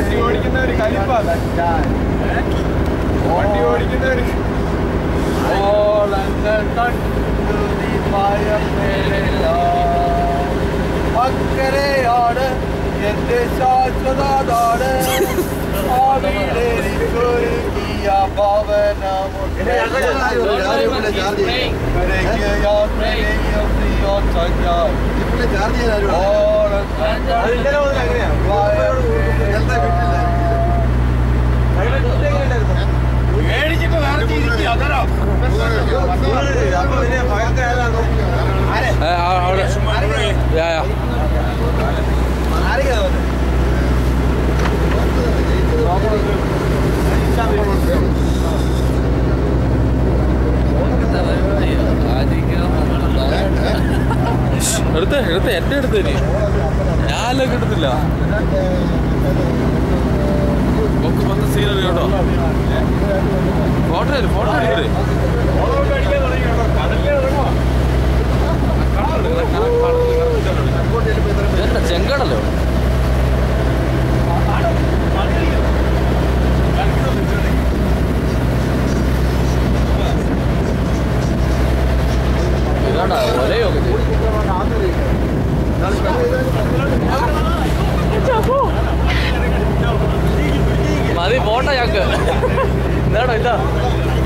വണ്ടി ഓടിക്കുന്നവര് കലിപ്പാ വണ്ടി ഓടിക്കുന്നവര് ഓളങ്ങൾ കണ്ടു നീ ഭയമേലെല്ലാം. അക്കരെയാണ് എന്റെ ശാശ്വത നാട് ആവിടെനിക്കൊരുക്കിയ ഭവനമുണ്ട്. കരയ്ക്ക് യാത്രയും പ്രിയോൻ സഞ്ചാരം. ഓളങ്ങൾ മേടിച്ചിട്ട് വേറെ തിരിക്കുക അതോ ഏ, ആ, അവിടെ യാ, യാ. എടുത്ത് എടുത്ത് എന്റെ അടുത്ത് നീ ഞാനല്ല കിട്ടുന്നില്ല ഒക്കെ വന്ന സീനറി കേട്ടോ ഫോട്ടോ എടുക്ക്, ഫോട്ടോ എടുക്കരുത് ഓളോട്ട് അടിക്കാൻ തുടങ്ങി കേട്ടോ കടലിൽ ഇറങ്ങുവാ എന്താ ചെങ്കടല്ലോ ഇതാണ്ടാ ഒലയൊക്കെ ചെയ്യും മതി പോട്ടെ ഞങ്ങക്ക് എന്താണോ ഇതാ